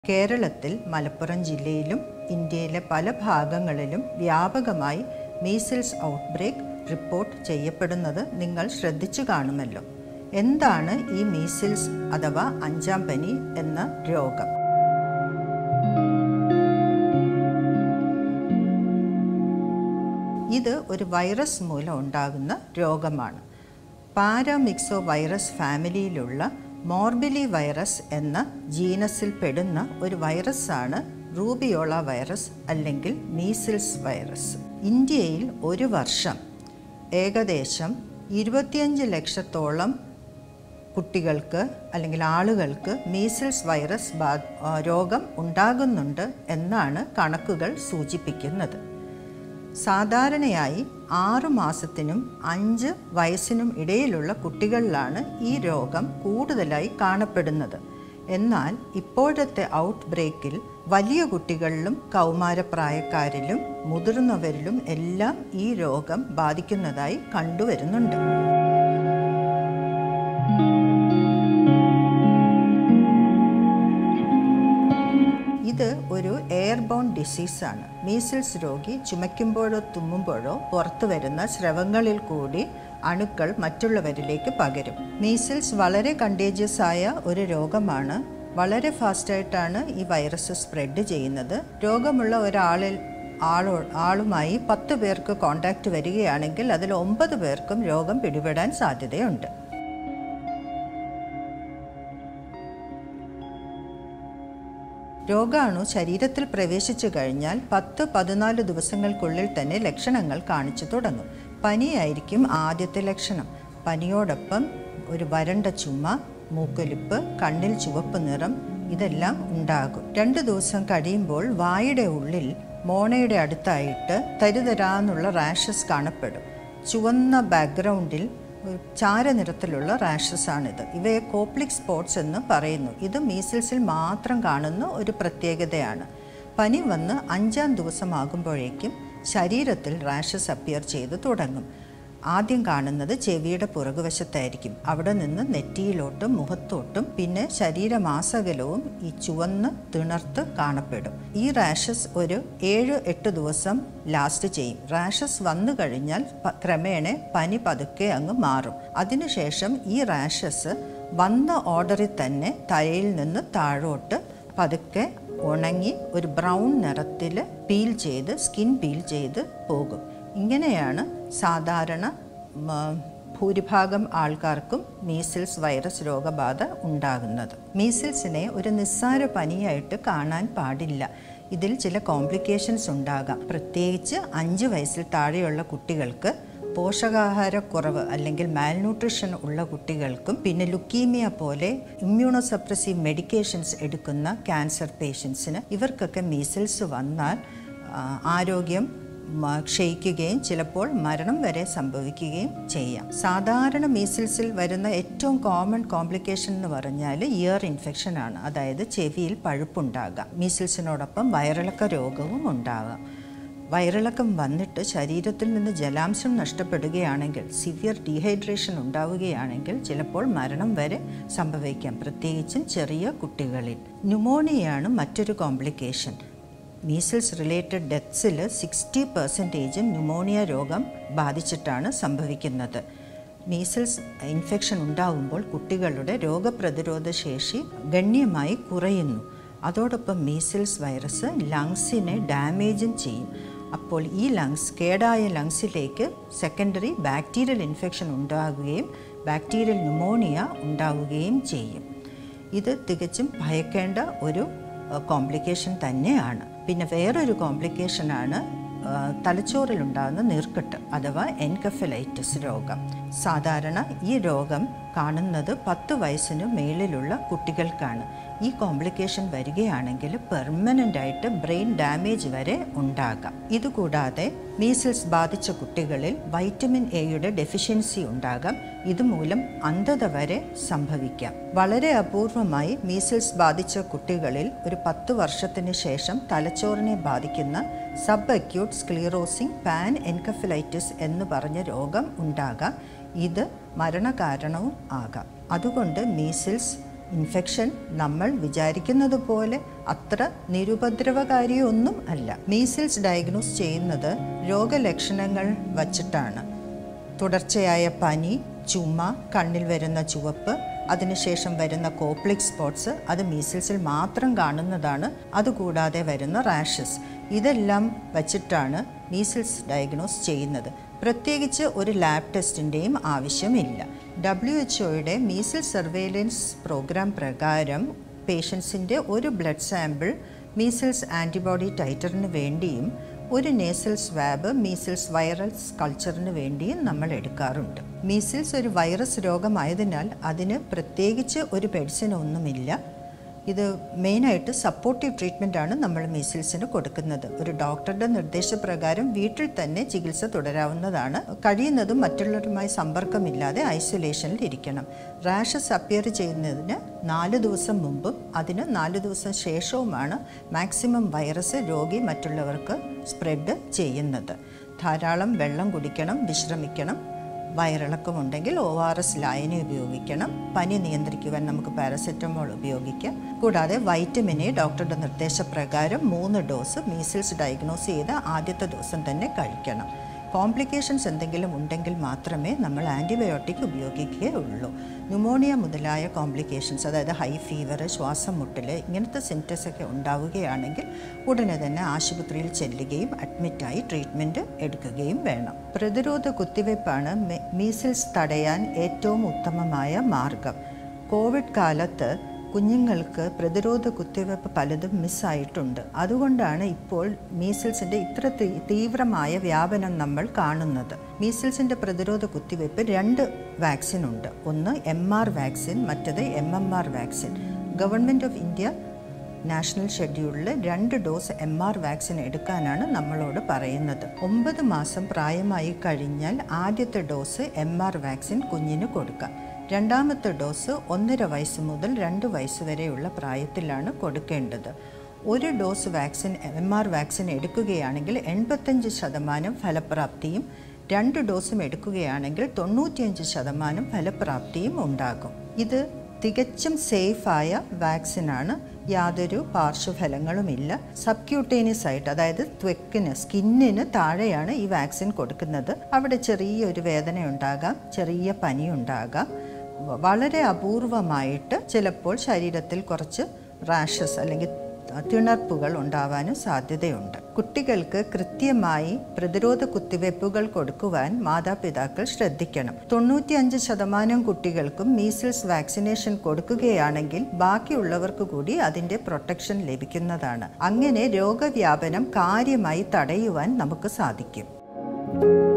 കേരളത്തിൽ മലപ്പുറം ജില്ലയിലും ഇന്ത്യയിലെ പല ഭാഗങ്ങളിലും വ്യാപകമായി മീസിൽസ് ഔട്ട്ബ്രേക്ക് റിപ്പോർട്ട് ചെയ്യപ്പെടുന്നത് നിങ്ങൾ ശ്രദ്ധിച്ചു കാണുമല്ലോ എന്താണ് ഈ മീസിൽസ് അഥവാ അഞ്ചാം പനി എന്ന രോഗം ഇത് ഒരു വൈറസ് മൂലം ഉണ്ടാകുന്ന രോഗമാണ് പാരാമിക്സോ വൈറസ് ഫാമിലിയിലുള്ള മോർബിലി വൈറസ് എന്ന ജീനസിൽ പെടുന്ന ഒരു വൈറസാണ് റൂബിയോള വൈറസ് അല്ലെങ്കിൽ മീസിൽസ് വൈറസ് ഇന്ത്യയിൽ ഒരു വർഷം ഏകദേശം ഇരുപത്തിയഞ്ച് ലക്ഷത്തോളം കുട്ടികൾക്ക് അല്ലെങ്കിൽ ആളുകൾക്ക് മീസിൽസ് വൈറസ് ബാ രോഗം ഉണ്ടാകുന്നുണ്ട് എന്നാണ് കണക്കുകൾ സൂചിപ്പിക്കുന്നത് സാധാരണയായി ആറു മാസത്തിനും അഞ്ച് വയസ്സിനും ഇടയിലുള്ള കുട്ടികളിലാണ് ഈ രോഗം കൂടുതലായി കാണപ്പെടുന്നത് എന്നാൽ ഇപ്പോഴത്തെ ഔട്ട് ബ്രേക്കിൽ വലിയ കുട്ടികളിലും കൗമാരപ്രായക്കാരിലും മുതിർന്നവരിലും എല്ലാം ഈ രോഗം ബാധിക്കുന്നതായി കണ്ടുവരുന്നുണ്ട് ഇത് ഒരു എയർബോൺ ഡിസീസാണ് മീസിൽസ് രോഗി ചുമയ്ക്കുമ്പോഴോ തുമ്മുമ്പോഴോ പുറത്തു വരുന്ന സ്രവങ്ങളിൽ കൂടി അണുക്കൾ മറ്റുള്ളവരിലേക്ക് പകരും മീസിൽസ് വളരെ കണ്ടേജിയസ് ആയ ഒരു രോഗമാണ് വളരെ ഫാസ്റ്റായിട്ടാണ് ഈ വൈറസ് സ്പ്രെഡ് ചെയ്യുന്നത് രോഗമുള്ള ഒരാളിൽ ആളോ ആളുമായി പത്ത് പേർക്ക് കോണ്ടാക്റ്റ് വരികയാണെങ്കിൽ അതിൽ ഒമ്പത് പേർക്കും രോഗം പിടിപെടാൻ സാധ്യതയുണ്ട് രോഗാണു ശരീരത്തിൽ പ്രവേശിച്ചു കഴിഞ്ഞാൽ പത്ത് പതിനാല് ദിവസങ്ങൾക്കുള്ളിൽ തന്നെ ലക്ഷണങ്ങൾ കാണിച്ചു തുടങ്ങും പനിയായിരിക്കും ആദ്യത്തെ ലക്ഷണം പനിയോടൊപ്പം ഒരു വരണ്ട ചുമ മൂക്കൊലിപ്പ് കണ്ണിൽ ചുവപ്പ് നിറം ഇതെല്ലാം ഉണ്ടാകും രണ്ട് ദിവസം കഴിയുമ്പോൾ വായുടെ ഉള്ളിൽ മോണയുടെ അടുത്തായിട്ട് തരുതരാന്നുള്ള റാഷസ് കാണപ്പെടും ചുവന്ന ബാക്ക്ഗ്രൗണ്ടിൽ ചാരനിറത്തിലുള്ള റാഷസ് ആണിത് ഇവയെ കോപ്ലിക് സ്പോട്സ് എന്ന് പറയുന്നു ഇത് മീസിൽസിൽ മാത്രം കാണുന്ന ഒരു പ്രത്യേകതയാണ് പനി വന്ന് അഞ്ചാം ദിവസമാകുമ്പോഴേക്കും ശരീരത്തിൽ റാഷസ് അപ്പിയർ ചെയ്ത് തുടങ്ങും ആദ്യം കാണുന്നത് ചെവിയുടെ പുറകുവശത്തായിരിക്കും അവിടെ നിന്ന് നെറ്റിയിലോട്ടും മുഖത്തോട്ടും പിന്നെ ശരീരമാസകലവും ഈ ചുവന്ന് തിണർത്ത് കാണപ്പെടും ഈ റാഷസ് ഒരു ഏഴ് എട്ട് ദിവസം ലാസ്റ്റ് ചെയ്യും റാഷസ് വന്നു കഴിഞ്ഞാൽ ക്രമേണ പനി പതുക്കെ അങ്ങ് മാറും അതിനുശേഷം ഈ റാഷസ് വന്ന ഓർഡറിൽ തന്നെ തലയിൽ നിന്ന് താഴോട്ട് പതുക്കെ ഉണങ്ങി ഒരു ബ്രൗൺ നിറത്തിൽ പീൽ ചെയ്ത് സ്കിൻ പീൽ ചെയ്ത് പോകും ഇങ്ങനെയാണ് സാധാരണ ഭൂരിഭാഗം ആൾക്കാർക്കും മീസിൽസ് വൈറസ് രോഗബാധ ഉണ്ടാകുന്നത് മീസിൽസിനെ ഒരു നിസ്സാര പനിയായിട്ട് കാണാൻ പാടില്ല ഇതിൽ ചില കോംപ്ലിക്കേഷൻസ് ഉണ്ടാകാം പ്രത്യേകിച്ച് അഞ്ച് വയസ്സിൽ താഴെയുള്ള കുട്ടികൾക്ക് പോഷകാഹാരക്കുറവ് അല്ലെങ്കിൽ മാൽന്യൂട്രീഷൻ ഉള്ള കുട്ടികൾക്കും പിന്നെ ലുക്കീമിയ പോലെ ഇമ്മ്യൂണോസപ്രസീവ് മെഡിക്കേഷൻസ് എടുക്കുന്ന ക്യാൻസർ പേഷ്യൻസിന് ഇവർക്കൊക്കെ മീസിൽസ് വന്നാൽ ആരോഗ്യം ക്ഷയിക്കുകയും ചിലപ്പോൾ മരണം വരെ സംഭവിക്കുകയും ചെയ്യാം സാധാരണ മീസിൽസിൽ വരുന്ന ഏറ്റവും കോമൺ കോംപ്ലിക്കേഷൻ എന്ന് പറഞ്ഞാൽ ഇയർ ഇൻഫെക്ഷൻ ആണ് അതായത് ചെവിയിൽ പഴുപ്പുണ്ടാകാം മീസിൽസിനോടൊപ്പം വയറിളക്ക രോഗവും ഉണ്ടാകാം വയറിളക്കം വന്നിട്ട് ശരീരത്തിൽ നിന്ന് ജലാംശം നഷ്ടപ്പെടുകയാണെങ്കിൽ സിവിയർ ഡീഹൈഡ്രേഷൻ ഉണ്ടാവുകയാണെങ്കിൽ ചിലപ്പോൾ മരണം വരെ സംഭവിക്കാം പ്രത്യേകിച്ചും ചെറിയ കുട്ടികളിൽ ന്യൂമോണിയയാണ് മറ്റൊരു കോംപ്ലിക്കേഷൻ മീസിൽസ് റിലേറ്റഡ് ഡെത്ത്സിൽ സിക്സ്റ്റി പെർസെൻറ്റേജും ന്യൂമോണിയ രോഗം ബാധിച്ചിട്ടാണ് സംഭവിക്കുന്നത് മീസിൽസ് ഇൻഫെക്ഷൻ ഉണ്ടാകുമ്പോൾ കുട്ടികളുടെ രോഗപ്രതിരോധ ശേഷി ഗണ്യമായി കുറയുന്നു അതോടൊപ്പം മീസിൽസ് വൈറസ് ലങ്സിനെ ഡാമേജും ചെയ്യും അപ്പോൾ ഈ ലങ്സ് കേടായ ലങ്സിലേക്ക് സെക്കൻഡറി ബാക്ടീരിയൽ ഇൻഫെക്ഷൻ ഉണ്ടാകുകയും ബാക്ടീരിയൽ ന്യൂമോണിയ ഉണ്ടാവുകയും ചെയ്യും ഇത് തികച്ചും ഭയക്കേണ്ട ഒരു കോംപ്ലിക്കേഷൻ തന്നെയാണ് പിന്നെ വേറൊരു കോംപ്ലിക്കേഷനാണ് തലച്ചോറിലുണ്ടാകുന്ന നീർക്കെട്ട് അഥവാ എൻകഫലൈറ്റിസ് രോഗം സാധാരണ ഈ രോഗം കാണുന്നത് പത്ത് വയസ്സിന് മേളിലുള്ള കുട്ടികൾക്കാണ് ഈ കോംപ്ലിക്കേഷൻ വരികയാണെങ്കിൽ പെർമനൻ്റ് ആയിട്ട് ബ്രെയിൻ ഡാമേജ് വരെ ഉണ്ടാകാം ഇതുകൂടാതെ മീസിൽസ് ബാധിച്ച കുട്ടികളിൽ വൈറ്റമിൻ എയുടെ ഡെഫിഷ്യൻസി ഉണ്ടാകാം ഇതുമൂലം അന്ധത വരെ സംഭവിക്കാം വളരെ അപൂർവമായി മീസിൽസ് ബാധിച്ച കുട്ടികളിൽ ഒരു പത്ത് വർഷത്തിന് ശേഷം തലച്ചോറിനെ ബാധിക്കുന്ന sub acute sclerosing pan encephalitis എന്ന് പറഞ്ഞ രോഗം ഉണ്ടാകാം ഇത് മരണകാരണവും ആകാം അതുകൊണ്ട് മീസിൽസ് ഇൻഫെക്ഷൻ നമ്മൾ വിചാരിക്കുന്നത് പോലെ അത്ര നിരുപദ്രവകാരിയൊന്നും അല്ല മീസിൽസ് ഡയഗ്നോസ് ചെയ്യുന്നത് രോഗലക്ഷണങ്ങൾ വച്ചിട്ടാണ് തുടർച്ചയായ പനി ചുമ കണ്ണിൽ വരുന്ന ചുവപ്പ് അതിനുശേഷം വരുന്ന കോപ്ലിക് സ്പോട്സ് അത് മീസിൽസിൽ മാത്രം കാണുന്നതാണ് അതുകൂടാതെ വരുന്ന റാഷസ് ഇതെല്ലാം വച്ചിട്ടാണ് മീസിൽസ് ഡയഗ്നോസ് ചെയ്യുന്നത് പ്രത്യേകിച്ച് ഒരു ലാബ് ടെസ്റ്റിൻ്റെയും ആവശ്യമില്ല ഡബ്ല്യു എച്ച് ഒയുടെ മീസിൽ സർവേലൻസ് പ്രോഗ്രാം പ്രകാരം പേഷ്യൻസിൻ്റെ ഒരു ബ്ലഡ് സാമ്പിൾ മീസിൽസ് ആൻറ്റിബോഡി ടൈറ്ററിന് വേണ്ടിയും ഒരു നേസൽ സ്വാബ് മീസിൽസ് വൈറസ് കൾച്ചറിന് വേണ്ടിയും നമ്മൾ എടുക്കാറുണ്ട് മീസിൽസ് ഒരു വൈറസ് രോഗമായതിനാൽ അതിന് പ്രത്യേകിച്ച് ഒരു മെഡിസിൻ ഒന്നുമില്ല ഇത് മെയിനായിട്ട് സപ്പോർട്ടീവ് ട്രീറ്റ്മെൻ്റ് ആണ് നമ്മൾ മീസിൽസിന് കൊടുക്കുന്നത് ഒരു ഡോക്ടറുടെ നിർദ്ദേശപ്രകാരം വീട്ടിൽ തന്നെ ചികിത്സ തുടരാവുന്നതാണ് കഴിയുന്നതും മറ്റുള്ളവരുമായി സമ്പർക്കമില്ലാതെ ഐസൊലേഷനിൽ ഇരിക്കണം റാഷസ് അപ്പിയർ ചെയ്യുന്നതിന് നാല് ദിവസം മുമ്പും അതിന് നാല് ദിവസം ശേഷവുമാണ് മാക്സിമം വൈറസ് രോഗി മറ്റുള്ളവർക്ക് സ്പ്രെഡ് ചെയ്യുന്നത് ധാരാളം വെള്ളം കുടിക്കണം വിശ്രമിക്കണം വയറിളക്കമുണ്ടെങ്കിൽ ഒ ആർ എസ് ലായനി ഉപയോഗിക്കണം പനി നിയന്ത്രിക്കുവാൻ നമുക്ക് പാരസെറ്റമോൾ ഉപയോഗിക്കാം കൂടാതെ വൈറ്റമിനെ ഡോക്ടറുടെ നിർദ്ദേശപ്രകാരം മൂന്ന് ഡോസ് മീസിൽസ് ഡയഗ്നോസ് ചെയ്ത് ആദ്യത്തെ ദിവസം തന്നെ കഴിക്കണം കോംപ്ലിക്കേഷൻസ് എന്തെങ്കിലും ഉണ്ടെങ്കിൽ മാത്രമേ നമ്മൾ ആൻറ്റിബയോട്ടിക് ഉപയോഗിക്കുകയുള്ളൂ ന്യൂമോണിയ മുതലായ കോംപ്ലിക്കേഷൻസ് അതായത് ഹൈ ഫീവർ ശ്വാസം മുട്ടൽ ഇങ്ങനത്തെ സിംറ്റംസ് ഒക്കെ ഉണ്ടാവുകയാണെങ്കിൽ ഉടനെ തന്നെ ആശുപത്രിയിൽ ചെല്ലുകയും അഡ്മിറ്റായി ട്രീറ്റ്മെൻറ്റ് എടുക്കുകയും വേണം പ്രതിരോധ കുത്തിവയ്പ്പാണ് മീസിൽസ് തടയാൻ ഏറ്റവും ഉത്തമമായ മാർഗം കോവിഡ് കാലത്ത് കുഞ്ഞുങ്ങൾക്ക് പ്രതിരോധ കുത്തിവയ്പ്പ് പലതും മിസ്സായിട്ടുണ്ട് അതുകൊണ്ടാണ് ഇപ്പോൾ മീസിൽസിൻ്റെ ഇത്ര തീ- തീവ്രമായ വ്യാപനം നമ്മൾ കാണുന്നത് മീസിൽസിൻ്റെ പ്രതിരോധ കുത്തിവയ്പ്പ് രണ്ട് വാക്സിൻ ഉണ്ട് ഒന്ന് എം ആർ വാക്സിൻ മറ്റത് M M R vaccine government of India national ഷെഡ്യൂളിൽ രണ്ട് ഡോസ് എം ആർ വാക്സിൻ എടുക്കാനാണ് നമ്മളോട് പറയുന്നത് ഒമ്പത് മാസം പ്രായമായി കഴിഞ്ഞാൽ ആദ്യത്തെ ഡോസ് എം ആർ വാക്സിൻ കുഞ്ഞിന് കൊടുക്കാം രണ്ടാമത്തെ ഡോസ് ഒന്നര വയസ്സ് മുതൽ രണ്ട് വയസ്സ് വരെയുള്ള പ്രായത്തിലാണ് കൊടുക്കേണ്ടത് ഒരു dose vaccine M R vaccine എടുക്കുകയാണെങ്കിൽ എൺപത്തഞ്ച് ശതമാനം ഫലപ്രാപ്തിയും രണ്ട് ഡോസും എടുക്കുകയാണെങ്കിൽ തൊണ്ണൂറ്റിയഞ്ച് ശതമാനം ഫലപ്രാപ്തിയും ഉണ്ടാകും ഇത് തികച്ചും സേഫായ വാക്സിനാണ് യാതൊരു പാർശ്വഫലങ്ങളുമില്ല സബ്ക്യൂട്ടേനിയസ് ആയിട്ട് അതായത് ത്വക്കിന് സ്കിന്നിന് താഴെയാണ് ഈ വാക്സിൻ കൊടുക്കുന്നത് അവിടെ ചെറിയൊരു വേദന ഉണ്ടാകാം ചെറിയ പനി ഉണ്ടാകാം വ- വളരെ അപൂർവമായിട്ട് ചിലപ്പോൾ ശരീരത്തിൽ കുറച്ച് റാഷസ് അല്ലെങ്കിൽ തിണർപ്പുകൾ ഉണ്ടാവാനും സാധ്യതയുണ്ട് കുട്ടികൾക്ക് കൃത്യമായി പ്രതിരോധ കുത്തിവയ്പ്പുകൾ കൊടുക്കുവാൻ മാതാപിതാക്കൾ ശ്രദ്ധിക്കണം തൊണ്ണൂറ്റിയഞ്ച് ശതമാനം കുട്ടികൾക്കും മീസിൽസ് വാക്സിനേഷൻ കൊടുക്കുകയാണെങ്കിൽ ബാക്കിയുള്ളവർക്ക് കൂടി അതിൻ്റെ പ്രൊട്ടക്ഷൻ ലഭിക്കുന്നതാണ് അങ്ങനെ രോഗവ്യാപനം കാര്യമായി തടയുവാൻ നമുക്ക് സാധിക്കും